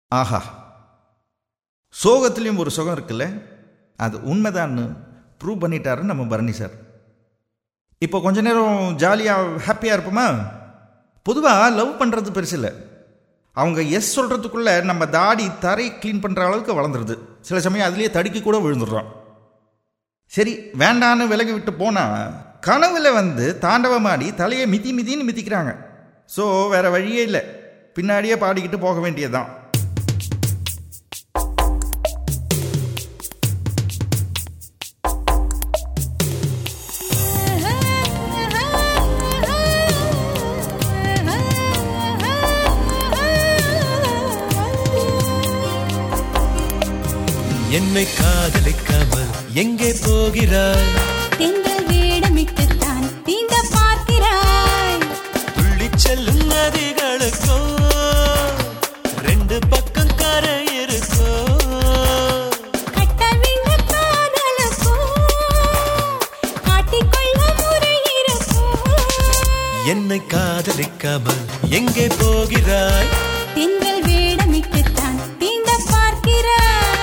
ஆஹா சோகத்துலேயும் ஒரு சுகம் இருக்குல்ல அது உண்மைதான்னு ப்ரூவ் பண்ணிட்டாரு நம்ம பரணி சார் இப்போ கொஞ்ச நேரம் ஜாலியாக ஹாப்பியாக இருப்போமா பொதுவாக லவ் பண்ணுறது பெருசு இல்லை அவங்க எஸ் சொல்கிறதுக்குள்ளே நம்ம தாடி தரை க்ளீன் பண்ணுற அளவுக்கு வளர்ந்துருது சில சமயம் அதுலேயே தடுக்கி கூட விழுந்துடுறோம் சரி வேண்டான்னு விலகி விட்டு போனால் கனவுல வந்து தாண்டவமாடி தலையை மிதி மிதின்னு மிதிக்கிறாங்க ஸோ வேற வழியே இல்லை பின்னாடியே பாடிக்கிட்டு போக வேண்டியதுதான் என்னை காதலிக்காமல் எங்கே போகிறாய் திங்கள் வேடமிட்டுத்தான் தீண்ட பார்க்கிறாய் துள்ளிச் செல்லும் நதிகளுக்கோ ரெண்டு பக்கம் கரை இருக்கோ கட்டவிழ்ந்த காதலுக்கோ காட்டிக்கொள்ள முறை இருக்கோ என்னை காதலிக்காமல் எங்கே போகிறாய் திங்கள் வேடமிட்டுத்தான் தீண்ட பார்க்கிறாய்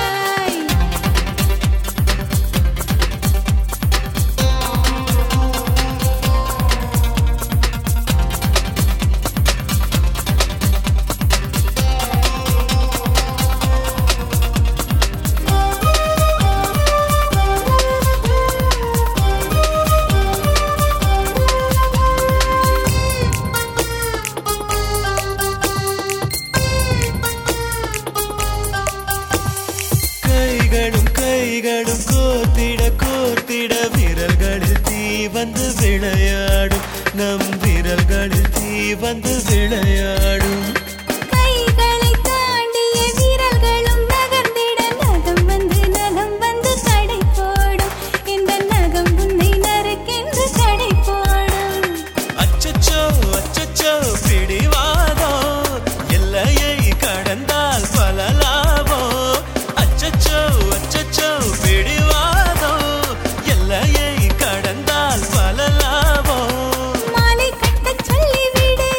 கைகளும் கைகளும் கோர்த்திட கோர்த்திட விரல்களில் தீ வந்து விளையாடும் நம் விரல்களில் தீ வந்து விளையாடும் கைகளை தாண்டிய விரல்களும் நகர்ந்திட நகம் வந்து நகம் வந்து தடை போடும் இந்த நகம் உன்னை நறுக்கென்று தடை போடும் அச்சச்சோ அச்சச்சோ பிடிவாதோ எல்லையை கடந்தால் பல லாபம் அச்சச்சோ அச்சச்சோ பிடிவாதோ எல்லையை கடந்தால் பல லாபம் மாலை கட்டச் சொல்லிவிடு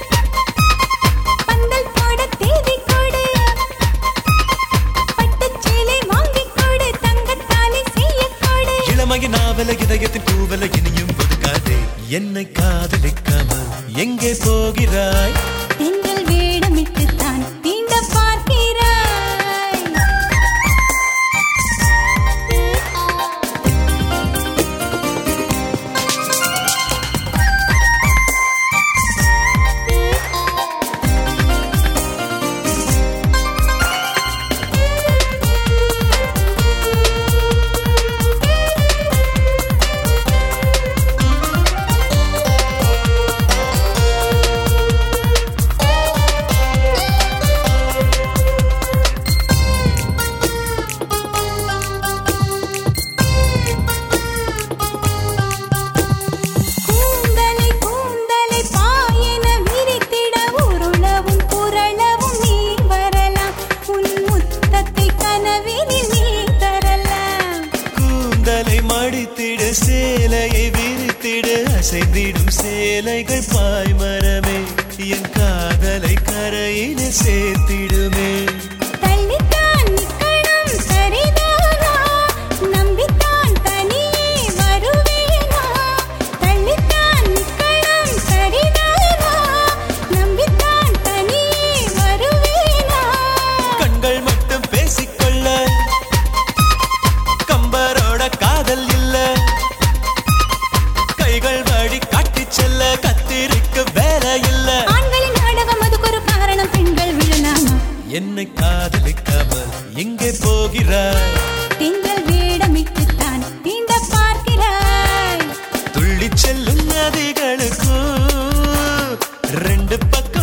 பந்தல் போட தேதி கொடு பட்டுச் சேலை வாங்கிக் கொடு தங்கத்தாலி செய்யக் கொடு இளமையின் நாவல இதயத்தின் பூவல இனியும் ஒதுக்காதே என்னை காதலிக்காமல் எங்கே போகிறாய் தென்றல் வேடமிட்டுத்தான் தீண்ட பார்க்கிறாய் கூந்தலை கூந்தலை பாயென விரித்திட உருளவும் புரளவும் நீ வரலாம் உன் முத்தத்தை கனவினில் நீ தரலாம் கூந்தலை மடித்திடு சேலையை விரித்திடு அசைந்திடும் சேலைகள் பாய்மரமே என் காதலை கரையில சேர்த்திடுமே தள்ளித்தான் நிக்கணும் சரிதானா நம்பித்தான் தனியே வருவேனா தள்ளித்தான் நிக்கணும் சரிதானா நம்பித்தான் தனியே வருவேனா கண்கள் மட்டும் பேசிக்கொள்ள கம்பரோட காதல் இல்ல கைகள் வழி காட்டிச் செல்ல கத்திரிக்கு வேலை இல்ல ஆண்களின் நாடகம் அதுக்கு ஒரு காரணம் பெண்கள் விழலாமா என்னை காதலிக்காமல் எங்கே போகிறாய் திங்கள் வேடமிட்டுத்தான் தீண்ட பார்க்கிறாய் துள்ளிச் செல்லும் நதிகளுக்கு ரெண்டு பக்கம்